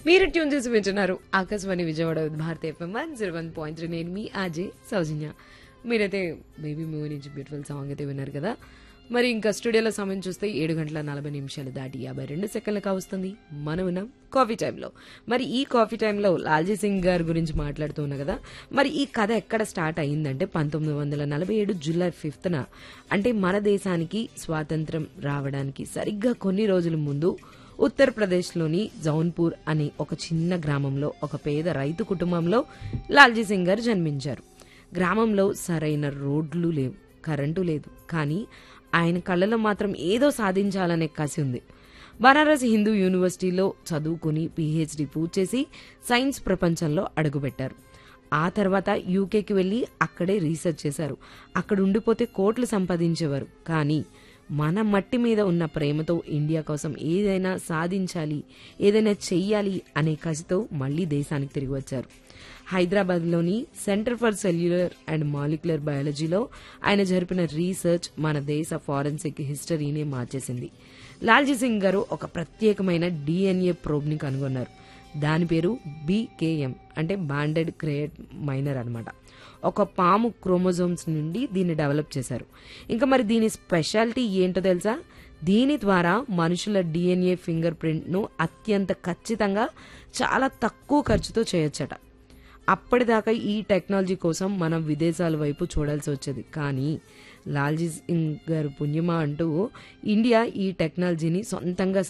మీరు ట్యూన్ చేసి వింటున్నారు Akashvani Vijayawada Vividh Bharati FM one zero one point three నేను మీ ఆజే సౌజన్య మీరైతే బేబీ మూవీ నుంచి బ్యూటిఫుల్ సాంగ్ అయితే విన్నారు కదా మరి ఇంకా స్టూడియోలో సమయం చూస్తే ఏడు గంటల నలభై నిమిషాలు దాటి యాభై రెండు సెకండ్లకు వస్తుంది మనం ఉన్నాం కాఫీ టైంలో మరి ఈ కాఫీ టైంలో లాల్జీ సింగ్ గారి గురించి మాట్లాడుతూ ఉన్నా కదా మరి ఈ కథ ఎక్కడ స్టార్ట్ అయిందంటే పంతొమ్మిది వందల నలభై ఏడు జూలై ఫిఫ్త్న అంటే మన దేశానికి స్వాతంత్రం రావడానికి సరిగ్గా కొన్ని రోజుల ముందు ఉత్తరప్రదేశ్లోని జౌన్పూర్ అనే ఒక చిన్న గ్రామంలో ఒక పేద రైతు కుటుంబంలో లాల్జీ సింగ్ గారు జన్మించారు గ్రామంలో సరైన రోడ్లు లేవు కరెంటు లేదు కానీ ఆయన కళ్ళలో మాత్రం ఏదో సాధించాలనే కసి ఉంది బనారస్ హిందూ యూనివర్సిటీలో చదువుకుని పీహెచ్డీ పూర్తి చేసి సైన్స్ ప్రపంచంలో అడుగుపెట్టారు ఆ తర్వాత యూకేకి వెళ్లి అక్కడే రీసెర్చ్ చేశారు అక్కడ ఉండిపోతే కోట్లు సంపాదించేవారు కానీ మన మట్టి మీద ఉన్న ప్రేమతో ఇండియా కోసం ఏదైనా సాధించాలి ఏదైనా చెయ్యాలి అనే కసితో మళ్లీ దేశానికి తిరిగి వచ్చారు హైదరాబాద్లోని centre for cellular and molecular బయాలజీలో ఆయన జరిపిన రీసెర్చ్ మన దేశ ఫారెన్సిక్ హిస్టరీనే మార్చేసింది లాల్జీ సింగ్ గారు ఒక ప్రత్యేకమైన డిఎన్ఏ ప్రోబ్ని కనుగొన్నారు దాని పేరు బీకేఎం అంటే బాండెడ్ క్రియేట్ మైనర్ అన్నమాట ఒక పాము క్రోమోజోమ్స్ నుండి దీన్ని డెవలప్ చేశారు ఇంకా మరి దీని స్పెషాలిటీ ఏంటో తెలుసా దీని ద్వారా మనుషుల డిఎన్ఏ ఫింగర్ ప్రింట్ను అత్యంత ఖచ్చితంగా చాలా తక్కువ ఖర్చుతో చేయొచ్చట అప్పటిదాకా ఈ టెక్నాలజీ కోసం మనం విదేశాల వైపు చూడాల్సి వచ్చేది కానీ లాల్జీ సింగ్ గారు పుణ్యమా అంటూ ఇండియా ఈ టెక్నాలజీని సొంతంగా